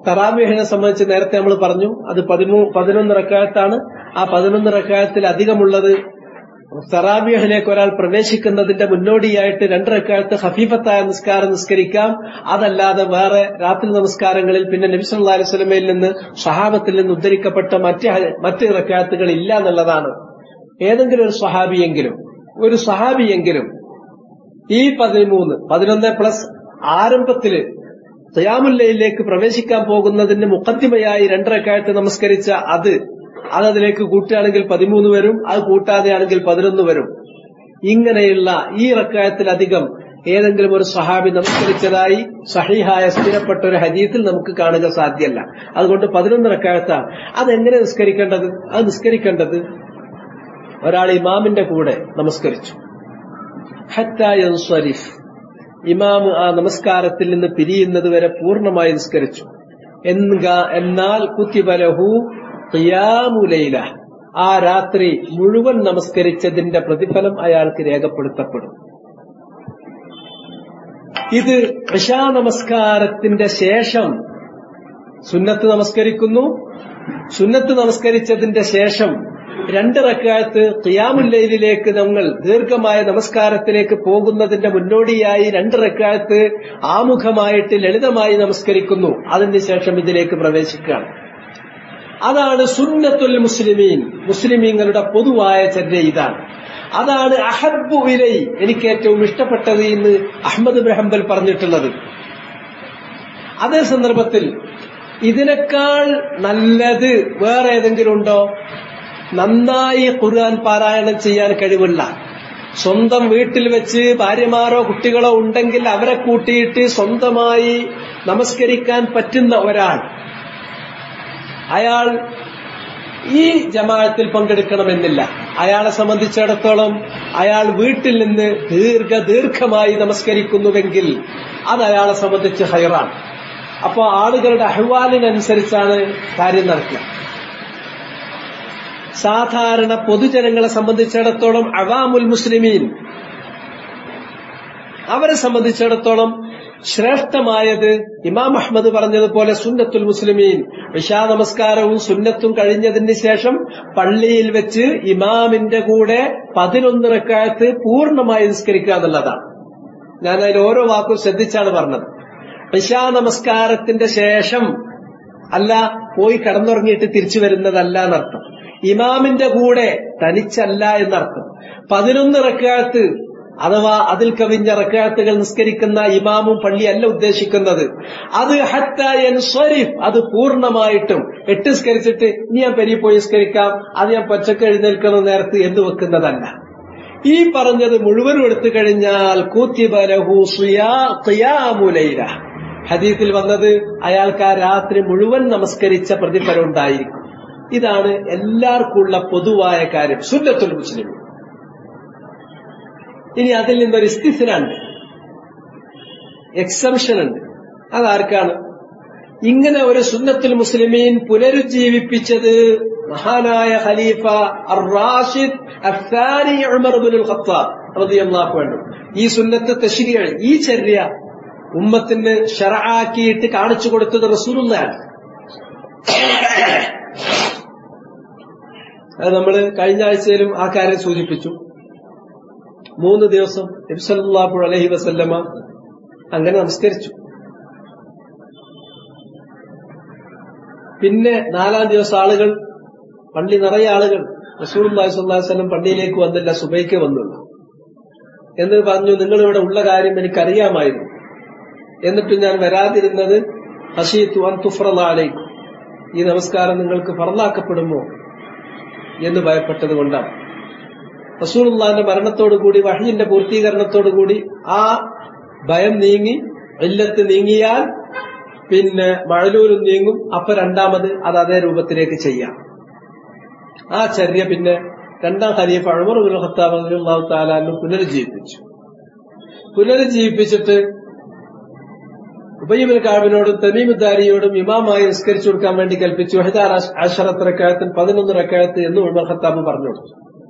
തറാബിഹിനെ സംബന്ധിച്ച് നേരത്തെ നമ്മൾ പറഞ്ഞു അത് പതിമൂ പതിനൊന്ന് റക്കായത്താണ് ആ പതിനൊന്ന് റക്കായത്തിൽ അധികമുള്ളത് തറാബിഹിലേക്ക് ഒരാൾ പ്രവേശിക്കുന്നതിന്റെ മുന്നോടിയായിട്ട് രണ്ട് റക്കായത്ത് ഹഫീഫത്തായ നിസ്കാരം നിസ്കരിക്കാം അതല്ലാതെ വേറെ രാത്രി നമസ്കാരങ്ങളിൽ പിന്നെ നബി സല്ലല്ലാഹു അലൈഹി വസല്ലമയിൽ നിന്ന് സഹാബത്തിൽ നിന്ന് ഉദ്ധരിക്കപ്പെട്ട മറ്റ് ഹ- മറ്റ് റക്കായത്തുകൾ ഇല്ല എന്നുള്ളതാണ് ഏതെങ്കിലും ഒരു സഹാബിയെങ്കിലും ഒരു സഹാബിയെങ്കിലും ഈ പതിമൂന്ന് പതിനൊന്ന് പ്ലസ് ആരംഭത്തില് തയാമുല്ലയിലേക്ക് പ്രവേശിക്കാൻ പോകുന്നതിന് മുഖദ്ദിമയായി രണ്ടരക്കായത്ത് നമസ്കരിച്ച അത് അത് അതിലേക്ക് കൂട്ടുകയാണെങ്കിൽ പതിമൂന്ന് വരും അത് കൂട്ടാതെയാണെങ്കിൽ പതിനൊന്ന് വരും ഇങ്ങനെയുള്ള ഈ റക്കായത്തിലധികം ഏതെങ്കിലും ഒരു സഹാബി നമസ്കരിച്ചതായി സഹിഹായ സ്ഥിരപ്പെട്ട ഒരു ഹദീത്തിൽ നമുക്ക് കാണുക സാധ്യമല്ല അതുകൊണ്ട് പതിനൊന്ന് റക്കായത്താണ് അതെങ്ങനെ നിസ്കരിക്കേണ്ടത് അത് നിസ്കരിക്കേണ്ടത് ഒരാൾ ഇമാമിന്റെ കൂടെ നമസ്കരിച്ചു ഹത്താ യൻസ്വരിഫ് ഇമാം ആ നമസ്കാരത്തിൽ നിന്ന് പിരിയുന്നത് വരെ പൂർണ്ണമായി നിസ്കരിച്ചു എന്നുക എന്നാൽ കുത്തിബലഹു ഖിയാമുലൈല ആ രാത്രി മുഴുവൻ നമസ്കരിച്ചതിന്റെ പ്രതിഫലം അയാൾക്ക് രേഖപ്പെടുത്തപ്പെടും ഇത് ഇഷാ നമസ്കാരത്തിന്റെ ശേഷം സുന്നത്ത് നമസ്കരിക്കുന്നു സുന്നത്ത് നമസ്കരിച്ചതിന്റെ ശേഷം രണ്ട് റക്കായത്ത് ഖിയാമുല്ലയിലേക്ക് നമ്മൾ ദീർഘമായ നമസ്കാരത്തിലേക്ക് പോകുന്നതിന്റെ മുന്നോടിയായി രണ്ട് റക്കായത്ത് ആമുഖമായിട്ട് ലളിതമായി നമസ്കരിക്കുന്നു അതിനുശേഷം ഇതിലേക്ക് പ്രവേശിക്കുകയാണ് അതാണ് സുന്നത്തുൽ മുസ്ലിമീൻ മുസ്ലിമീങ്ങളുടെ പൊതുവായ ചര്യ ഇതാണ് അതാണ് അഹബ്ബു ഇലൈ എനിക്ക് ഏറ്റവും ഇഷ്ടപ്പെട്ടത് എന്ന് അഹമ്മദ് ബ്രഹംബൽ പറഞ്ഞിട്ടുള്ളത് അതേ സന്ദർഭത്തിൽ ഇതിനേക്കാൾ നല്ലത് വേറെ ഏതെങ്കിലും ഉണ്ടോ നന്നായി ഖുർആൻ പാരായണം ചെയ്യാൻ കഴിവുള്ള സ്വന്തം വീട്ടിൽ വെച്ച് ഭാര്യമാരോ കുട്ടികളോ ഉണ്ടെങ്കിൽ അവരെ കൂട്ടിയിട്ട് സ്വന്തമായി നമസ്കരിക്കാൻ പറ്റുന്ന ഒരാൾ അയാൾ ഈ ജമാഅത്തിൽ പങ്കെടുക്കണമെന്നില്ല അയാളെ സംബന്ധിച്ചിടത്തോളം അയാൾ വീട്ടിൽ നിന്ന് ദീർഘ ദീർഘമായി നമസ്കരിക്കുന്നുവെങ്കിൽ അത് അയാളെ സംബന്ധിച്ച് ഹൈറാണ് അപ്പോ ആളുകളുടെ അഹ്വാലിനനുസരിച്ചാണ് കാര്യം നടക്കുക സാധാരണ പൊതുജനങ്ങളെ സംബന്ധിച്ചിടത്തോളം അവാമുൽ മുസ്ലിമീൻ അവരെ സംബന്ധിച്ചിടത്തോളം ശ്രേഷ്ഠമായത് ഇമാം അഹമ്മദ് പറഞ്ഞതുപോലെ സുന്നത്തുൽ മുസ്ലിമീൻ ഇഷാ നമസ്കാരവും സുന്നത്തും കഴിഞ്ഞതിന് ശേഷം പള്ളിയിൽ വെച്ച് ഇമാമിന്റെ കൂടെ പതിനൊന്ന് റക്കായത്ത് പൂർണ്ണമായി നിസ്കരിക്കുക എന്നുള്ളതാണ് ഞാൻ അതിൽ ഓരോ വാക്കും ശ്രദ്ധിച്ചാണ് പറഞ്ഞത് ഇഷാ നമസ്കാരത്തിന്റെ ശേഷം അല്ല പോയി കടന്നുറങ്ങിയിട്ട് തിരിച്ചു വരുന്നതല്ല എന്നർത്ഥം ഇമാമിന്റെ കൂടെ തനിച്ചല്ല എന്നർത്ഥം പതിനൊന്ന് റക്കായത്ത് അഥവാ അതിൽ കവിഞ്ഞ റക്കാത്തുകൾ നിസ്കരിക്കുന്ന ഇമാമും പള്ളിയല്ല ഉദ്ദേശിക്കുന്നത് അത് ഹത്തായൻ സ്വരിഫ് അത് പൂർണ്ണമായിട്ടും എട്ട് നിസ്കരിച്ചിട്ട് ഇനി ഞാൻ പെരി പോയി നിസ്കരിക്കാം അത് ഞാൻ പച്ചക്ക് എഴുന്നേൽക്കുന്ന നേരത്ത് എന്ന് വെക്കുന്നതല്ല ഈ പറഞ്ഞത് മുഴുവനും എടുത്തു കഴിഞ്ഞാൽ കൂത്തിബലഹു ഖിയാമുലൈല ഹദീത്തിൽ വന്നത് അയാൾക്ക് ആ രാത്രി മുഴുവൻ നമസ്കരിച്ച പ്രതിഫലം ഉണ്ടായിരിക്കും ഇതാണ് എല്ലാവർക്കുമുള്ള പൊതുവായ കാര്യം സുന്നത്തുൽ മുസ്ലിം ഇനി അതിൽ നിന്നൊരു ഇസ്തിസിനുണ്ട് എക്സംഷൻ ഉണ്ട് അതാർക്കാണ് ഇങ്ങനെ ഒരു സുന്നത്തുൽ മുസ്ലിമീൻ പുനരുജ്ജീവിപ്പിച്ചത് മഹാനായ ഖലീഫ അർ റാഷിദ് അഫ്സാനി ഉമർ ഇബ്നുൽ ഖത്താബ് റളിയല്ലാഹു അൻഹു ഈ സുന്നത്ത് തശ്രീഅ ഈ ചര്യ ഉമ്മത്തിന് ഷറആക്കിയിട്ട് കാണിച്ചു കൊടുത്തത് റസൂലുള്ളാഹിയാണ് അത് നമ്മൾ കഴിഞ്ഞ ആഴ്ചയിലും ആ കാര്യം സൂചിപ്പിച്ചു മൂന്ന് ദിവസം നബിസല്ലാഹു അലഹി വസല്ലമ അങ്ങനെ നമസ്കരിച്ചു പിന്നെ നാലാം ദിവസം ആളുകൾ പള്ളി നിറയെ ആളുകൾ റസൂൽ വസ്ലം പള്ളിയിലേക്ക് വന്നില്ല സുബൈക്ക് വന്നുള്ളൂ എന്ന് പറഞ്ഞു നിങ്ങൾ ഇവിടെ ഉള്ള കാര്യം എനിക്കറിയാമായിരുന്നു എന്നിട്ട് ഞാൻ വരാതിരുന്നത് ഹഷീത്തു അൻ തുഫ്രലാലേക്കും ഈ നമസ്കാരം നിങ്ങൾക്ക് ഫറലാക്കപ്പെടുമോ എന്ന് ഭയപ്പെട്ടത് കൊണ്ടാണ് റസൂലുള്ളാന്റെ മരണത്തോടുകൂടി വഹീന്റെ പൂർത്തീകരണത്തോടുകൂടി ആ ഭയം നീങ്ങി ഇല്ലത്ത് നീങ്ങിയാൽ പിന്നെ മഴലൂരും നീങ്ങും അപ്പൊ രണ്ടാമത് അത് അതേ രൂപത്തിലേക്ക് ചെയ്യാം ആ ചര്യ പിന്നെ രണ്ടാം ഖലീഫ അഴുമർ ഉൽ ഖത്താബ് അള്ളാഹു താലാനും പുനരുജ്ജീവിപ്പിച്ചു പുനരുജ്ജീവിപ്പിച്ചിട്ട് ഉബയ്യബിൻ കാബിനോടും തമീമുദ്ദാരിയോടും ഇമാമായി നിസ്കരിച്ചു കൊടുക്കാൻ വേണ്ടി കൽപ്പിച്ചു ഹജാർ അഷറത്ത് റക്കായത്തിന് പതിനൊന്ന് റക്കായത്ത് എന്ന് ഉമർ ഖത്താബ് പറഞ്ഞു കൊടുത്തു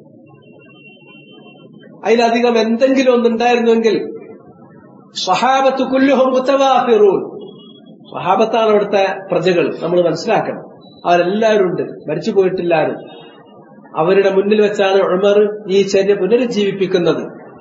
അതിലധികം എന്തെങ്കിലും ഒന്നുണ്ടായിരുന്നുവെങ്കിൽ സഹാബത്ത് കുല്ലുഹും മുത്തവാഫിറൂൻ സ്വഹാബത്താണ് അവിടുത്തെ പ്രജകൾ നമ്മൾ മനസ്സിലാക്കണം അവരെല്ലാവരും ഉണ്ട് മരിച്ചു പോയിട്ടില്ല ആരും അവരുടെ മുന്നിൽ വെച്ചാണ് ഉമർ ഈ ചര്യ പുനരുജ്ജീവിപ്പിക്കുന്നത്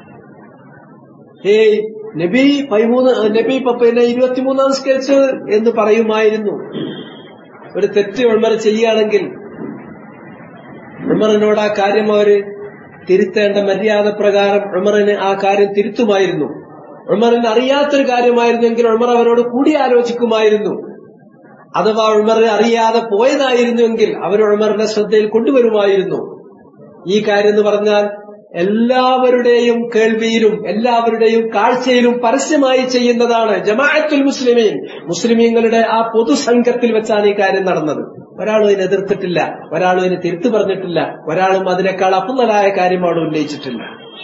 ഹേയ് നബി പതിമൂന്ന് നബി ഇപ്പൊ പിന്നെ ഇരുപത്തിമൂന്ന് നമസ്കരിച്ച് എന്ന് പറയുമായിരുന്നു ഒരു തെറ്റ് ഉമർ ചെയ്യുകയാണെങ്കിൽ ഉമറിനോട് ആ കാര്യം അവര് തിരുത്തേണ്ട മര്യാദ പ്രകാരം ഉമറിന് ആ കാര്യം തിരുത്തുമായിരുന്നു ഉമറിന് അറിയാത്തൊരു കാര്യമായിരുന്നെങ്കിൽ ഉമർ അവരോട് കൂടി ആലോചിക്കുമായിരുന്നു അഥവാ ഉമർ അറിയാതെ പോയതായിരുന്നുവെങ്കിൽ അവർ ഉമറിന്റെ ശ്രദ്ധയിൽ കൊണ്ടുവരുമായിരുന്നു ഈ കാര്യം എന്ന് പറഞ്ഞാൽ എല്ലാവരുടെയും കേൾവിയിലും എല്ലാവരുടെയും കാഴ്ചയിലും പരസ്യമായി ചെയ്യുന്നതാണ് ജമാഅത്തുൽ മുസ്ലിമീൻ മുസ്ലിമീങ്ങളുടെ ആ പൊതുസംഘത്തിൽ വെച്ചാണ് ഈ കാര്യം നടന്നത് ഒരാളും ഇതിനെ എതിർത്തിട്ടില്ല ഒരാളും ഇതിനെ തിരുത്തു പറഞ്ഞിട്ടില്ല ഒരാളും അതിനേക്കാൾ അപ്പുന്നതായ കാര്യമാണ് ഉന്നയിച്ചിട്ടില്ല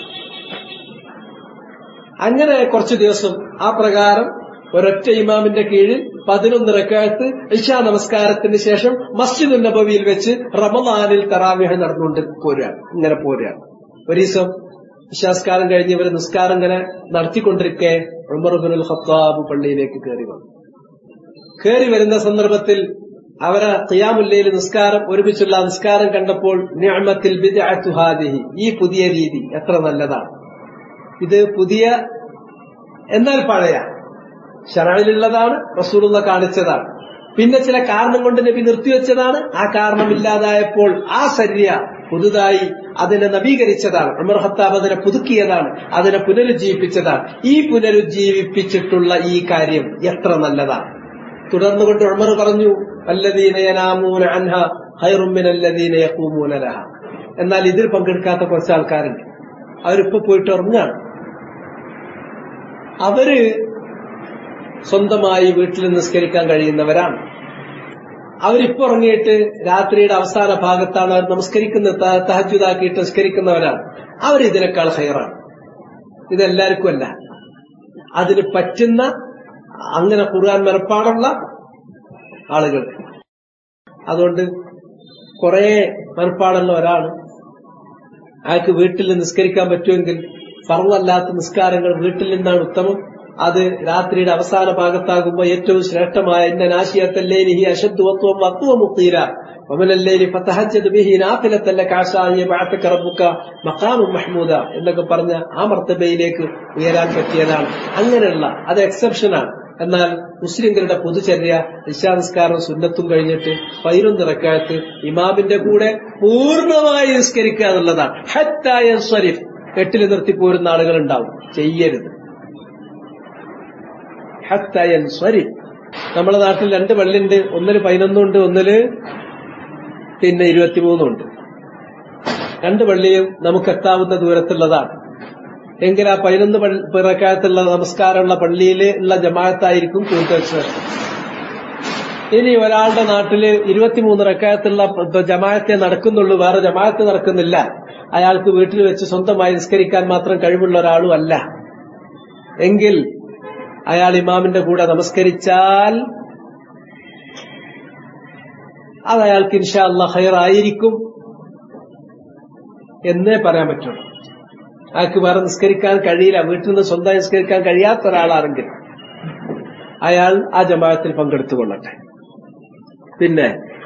അങ്ങനെ കുറച്ചു ദിവസം ആ പ്രകാരം ഒരൊറ്റ ഇമാമിന്റെ കീഴിൽ പതിനൊന്ന് റക്കായത്ത് ഇഷാ നമസ്കാരത്തിന് ശേഷം മസ്ജിദ് നബവിയിൽ വെച്ച് റമദാനിൽ തറാവിഹ നടന്നുകൊണ്ട് പോരുകയാണ് ഇങ്ങനെ പോരുകയാണ് ഒരു ദിവസം ഇഷാസ്കാരം കഴിഞ്ഞ് ഇവർ നിസ്കാരം ഇങ്ങനെ നടത്തിക്കൊണ്ടിരിക്കെ ഉമർബുൽ ഖത്താബ് പള്ളിയിലേക്ക് കയറി വന്നു കയറി വരുന്ന സന്ദർഭത്തിൽ അവരെ ഖിയാമുല്ലയിൽ നിസ്കാരം ഒരുമിച്ചുള്ള നിസ്കാരം കണ്ടപ്പോൾ നിഅമത്തിൽ ബിദ്അത്തു ഹാദിഹി ഈ പുതിയ രീതി എത്ര നല്ലതാണ് ഇത് പുതിയ എന്നാൽ പഴയ ഷറയിലുള്ളതാണ് റസൂലുള്ള കാണിച്ചതാണ് പിന്നെ ചില കാരണം കൊണ്ട് നബി നിർത്തിവെച്ചതാണ് ആ കാരണം ഇല്ലാതായപ്പോൾ ആ സര്യ പുതുതായി അതിനെ നവീകരിച്ചതാണ് ഉമർ ഹത്താബ് അതിനെ പുതുക്കിയതാണ് അതിനെ പുനരുജ്ജീവിപ്പിച്ചതാണ് ഈ പുനരുജ്ജീവിപ്പിച്ചിട്ടുള്ള ഈ കാര്യം എത്ര നല്ലതാണ് തുടർന്നുകൊണ്ട് ഉമർ പറഞ്ഞു അല്ലദീനയനാമൂന അൻഹ ഹൈറുമിനല്ലദീന യഖൂമൂന ലഹ എന്നാൽ ഇതിൽ പങ്കെടുക്കാത്ത കുറച്ച് ആൾക്കാരുണ്ട് അവരിപ്പോ പോയിട്ട് ഉറങ്ങാണ് അവര് സ്വന്തമായി വീട്ടിൽ നിസ്കരിക്കാൻ കഴിയുന്നവരാണ് അവരിപ്പോ ഇറങ്ങിയിട്ട് രാത്രിയുടെ അവസാന ഭാഗത്താണ് അവർ നമസ്കരിക്കുന്ന തഹജുദാക്കിയിട്ട് നിസ്കരിക്കുന്നവരാണ് അവർ ഇതിനേക്കാൾ ഹയറാണ് ഇതെല്ലാവർക്കും അല്ല അതിന് പറ്റുന്ന അങ്ങനെ ഖുർആൻ മനപ്പാടുള്ള ആളുകൾ അതുകൊണ്ട് കുറെ മനപ്പാടുള്ള ഒരാൾ അയാൾക്ക് വീട്ടിൽ നിസ്കരിക്കാൻ പറ്റുമെങ്കിൽ ഫറവല്ലാത്ത നിസ്കാരങ്ങൾ വീട്ടിൽ നിന്നാണ് ഉത്തമം അത് രാത്രിയുടെ അവസാന ഭാഗത്താകുമ്പോൾ ഏറ്റവും ശ്രേഷ്ഠമായ ഇന്ന നാശിയത്തല്ലേനി അശദ്ദു വത്വം വത്വ മുക്തീര വമനല്ലേലി ഫതഹജ്ജദ് ബിഹി നാഫിലത്തല്ല കാശായ ബഅതക റബ്ബുക മഖാമും മഹ്മൂദ എന്നൊക്കെ പറഞ്ഞ ആ മർത്തബയിലേക്ക് ഉയരാൻ പറ്റിയതാണ് അങ്ങനെയുള്ള അത് എക്സെപ്ഷനാണ് എന്നാൽ മുസ്ലിങ്ങളുടെ പൊതുചര്യ നിശാനിസ്കാരം സുന്നത്തും കഴിഞ്ഞിട്ട് പതിനൊന്ന് റക്കായത്ത് ഇമാമിന്റെ കൂടെ പൂർണ്ണമായി നിസ്കരിക്കുക എന്നുള്ളതാണ് ഹത്തായ സ്വരിഫ് എട്ടിൽ നിർത്തി പോരുന്ന ആളുകൾ ഉണ്ടാവും ചെയ്യരുത് ഹത്തായൻ സ്വരിഫ് നമ്മുടെ നാട്ടിൽ രണ്ട് പള്ളിയുണ്ട് ഒന്നില് പതിനൊന്നുണ്ട് ഒന്നില് പിന്നെ ഇരുപത്തിമൂന്നുണ്ട് രണ്ട് പള്ളിയും നമുക്ക് എത്താവുന്ന ദൂരത്തുള്ളതാണ് എങ്കിൽ ആ പതിനൊന്ന് പിറക്കാലത്തുള്ള നമസ്കാരമുള്ള പള്ളിയിൽ ഉള്ള ജമാഅത്തായിരിക്കും കൂടുതൽ ശ്രേഷ്ഠം ഇനി ഒരാളുടെ നാട്ടില് ഇരുപത്തിമൂന്ന് റക്കായത്തുള്ള ജമാഅത്തെ നടക്കുന്നുള്ളൂ വേറെ ജമാഅത്ത് നടക്കുന്നില്ല അയാൾക്ക് വീട്ടിൽ വെച്ച് സ്വന്തമായി നിസ്കരിക്കാൻ മാത്രം കഴിവുള്ള ഒരാളും അല്ല എങ്കിൽ അയാൾ ഇമാമിന്റെ കൂടെ നമസ്കരിച്ചാൽ അത് അയാൾക്ക് ഇൻഷാ അല്ല ഹൈറായിരിക്കും എന്നേ പറയാൻ പറ്റുള്ളൂ അയാൾക്ക് വേറെ നിസ്കരിക്കാൻ കഴിയില്ല വീട്ടിൽ നിന്ന് സ്വന്തം നിസ്കരിക്കാൻ കഴിയാത്ത ഒരാളാണെങ്കിൽ അയാൾ ആ ജമാഅത്തിൽ പങ്കെടുത്തുകൊള്ളട്ടെ പിന്നെ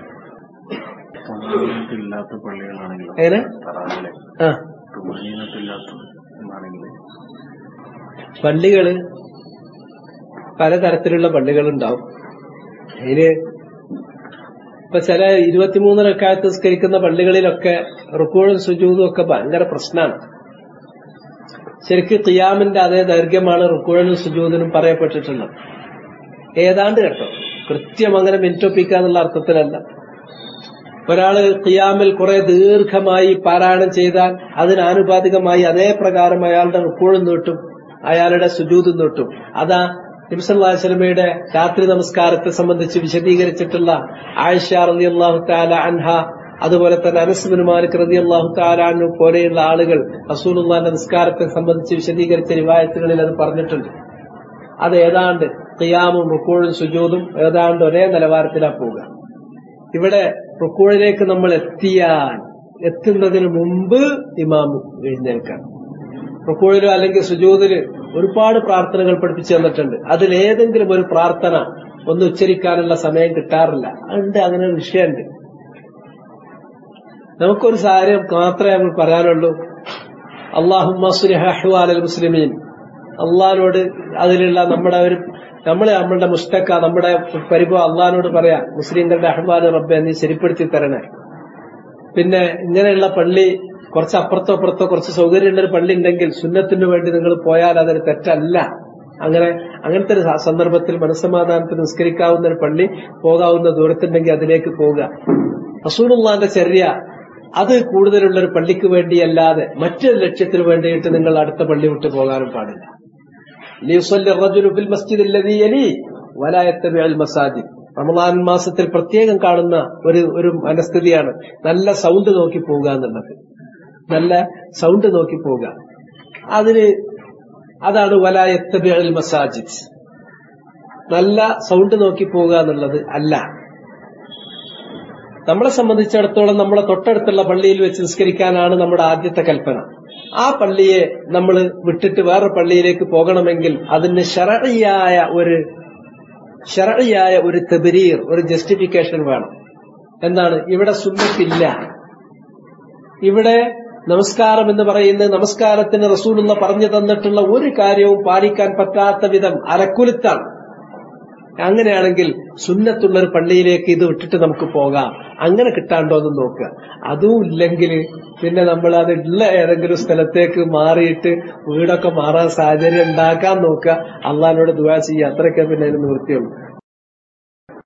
ഇല്ലാത്ത പള്ളികളാണെങ്കിലും എങ്ങനെ തറാവിലെ ആ തുമനീനത്തില്ലാത്ത എന്നാണെങ്കിൽ പള്ളികള് പലതരത്തിലുള്ള പള്ളികളുണ്ടാവും അതിന് ഇപ്പൊ ചില ഇരുപത്തിമൂന്ന് റക്കായത്ത് നിസ്കരിക്കുന്ന പള്ളികളിലൊക്കെ റുക്കോഴും സുജൂതും ഒക്കെ ഭയങ്കര പ്രശ്നമാണ് ശരിക്ക് ഖിയാമിന്റെ അതേ ദൈർഘ്യമാണ് റുക്കോഴിനും സുജൂതിനും പറയപ്പെട്ടിട്ടുള്ളത് ഏതാണ്ട് കേട്ടോ കൃത്യം അങ്ങനെ മിനിറ്റൊപ്പിക്കുക എന്നുള്ള അർത്ഥത്തിലല്ല ഒരാള് ഖിയാമിൽ കുറെ ദീർഘമായി പാരായണം ചെയ്താൽ അതിനാനുപാതികമായി അതേ പ്രകാരം അയാളുടെ റുക്കോഴും നീട്ടും അയാളുടെ സുജൂതും നീട്ടും അതാ നബിസല്ലാസ്ലമയുടെ രാത്രി നമസ്കാരത്തെ സംബന്ധിച്ച് വിശദീകരിച്ചിട്ടുള്ള ആയിഷ റതി അള്ളാഹു താല അൻഹ അതുപോലെ തന്നെ അനസ്ബിൻ മാലിക് റതി അള്ളാഹു താലാനു പോലെയുള്ള ആളുകൾ റസൂലുള്ളാന്റെ നിസ്കാരത്തെ സംബന്ധിച്ച് വിശദീകരിച്ച റിവായത്തുകളിൽ അത് പറഞ്ഞിട്ടുണ്ട് അത് ഏതാണ്ട് ഖിയാമും റുക്കോഴും സുജൂതും ഏതാണ്ട് ഒരേ നിലവാരത്തിലാ പോവുക ഇവിടെ റുക്കോഴിലേക്ക് നമ്മൾ എത്തിയാൽ എത്തുന്നതിന് മുമ്പ് ഇമാം എഴുന്നേൽക്കണം റുക്കോഴിലോ അല്ലെങ്കിൽ സുജൂതില് ഒരുപാട് പ്രാർത്ഥനകൾ പഠിപ്പിച്ചു തന്നിട്ടുണ്ട് അതിലേതെങ്കിലും ഒരു പ്രാർത്ഥന ഒന്ന് ഉച്ചരിക്കാനുള്ള സമയം കിട്ടാറില്ല ഉണ്ട് അങ്ങനെ ഒരു വിഷയമുണ്ട് നമുക്കൊരു കാര്യം മാത്രമേ നമ്മൾ പറയാനുള്ളൂ അള്ളാഹുമാൽ മുസ്ലിമീൻ അള്ളഹാനോട് അതിലുള്ള നമ്മുടെ ഒരു നമ്മളെ നമ്മളുടെ മുസ്തക്ക നമ്മുടെ പരിഭവം അള്ളഹാനോട് പറയാം മുസ്ലിങ്ങളുടെ അഹ്വാൻ റബ്ബെ നീ ശരിപ്പെടുത്തി തരണേ പിന്നെ ഇങ്ങനെയുള്ള പള്ളി കുറച്ച് അപ്പുറത്തോ അപ്പുറത്തോ കുറച്ച് സൗകര്യമുള്ള ഒരു പള്ളി ഉണ്ടെങ്കിൽ സുന്നത്തിന് വേണ്ടി നിങ്ങൾ പോയാൽ അതൊരു തെറ്റല്ല അങ്ങനെ അങ്ങനത്തെ ഒരു സ- സന്ദർഭത്തിൽ മനസ്സമാധാനത്തിന് നിസ്കരിക്കാവുന്ന ഒരു പള്ളി പോകാവുന്ന ദൂരത്തുണ്ടെങ്കിൽ അതിലേക്ക് പോവുക റസൂലുള്ളാന്റെ ചര്യ അത് കൂടുതലുള്ള ഒരു പള്ളിക്ക് വേണ്ടിയല്ലാതെ മറ്റൊരു ലക്ഷ്യത്തിന് വേണ്ടിയിട്ട് നിങ്ങൾ അടുത്ത പള്ളി വിട്ട് പോകാനും പാടില്ല ലിയുസല്ലി الرجل في المسجد الذي يليه ولا يتبع المساجد റമദാൻ മാസത്തിൽ പ്രത്യേകം കാണുന്ന ഒരു ഒരു മനസ്ഥിതിയാണ് നല്ല സൗണ്ട് നോക്കി പോവുക എന്നുള്ളത് നല്ല സൗണ്ട് നോക്കി പോവുക അതിന് അതാണ് വലായത്തബിഅൽ മസാജിദ് നല്ല സൗണ്ട് നോക്കി പോവുക എന്നുള്ളത് അല്ല നമ്മളെ സംബന്ധിച്ചിടത്തോളം നമ്മളെ തൊട്ടടുത്തുള്ള പള്ളിയിൽ വെച്ച് നിസ്കരിക്കാനാണ് നമ്മുടെ ആദ്യത്തെ കൽപ്പന ആ പള്ളിയെ നമ്മൾ വിട്ടിട്ട് വേറെ പള്ളിയിലേക്ക് പോകണമെങ്കിൽ അതിന് ശരഴിയായ ഒരു ശരഴിയായ ഒരു തെബരീർ ഒരു ജസ്റ്റിഫിക്കേഷൻ വേണം എന്താണ് ഇവിടെ സുന്നത്തില്ല ഇവിടെ നമസ്കാരം എന്ന് പറയുന്നത് നമസ്കാരത്തിന് റസൂലുള്ള പറഞ്ഞു തന്നിട്ടുള്ള ഒരു കാര്യവും പാലിക്കാൻ പറ്റാത്ത വിധം അലക്കുലുത്താണ് അങ്ങനെയാണെങ്കിൽ സുന്നത്തുള്ള ഒരു പള്ളിയിലേക്ക് ഇത് വിട്ടിട്ട് നമുക്ക് പോകാം അങ്ങനെ കിട്ടാണ്ടോ എന്ന് നോക്കുക അതും ഇല്ലെങ്കിൽ പിന്നെ നമ്മൾ അത് ഉള്ള ഏതെങ്കിലും സ്ഥലത്തേക്ക് മാറിയിട്ട് വീടൊക്കെ മാറാൻ സാഹചര്യം ഉണ്ടാക്കാൻ നോക്കുക അള്ളഹാനോട് ദുവാ ചെയ്യുക അത്രയൊക്കെ പിന്നെ അതിന് നിവൃത്തിയുള്ളൂ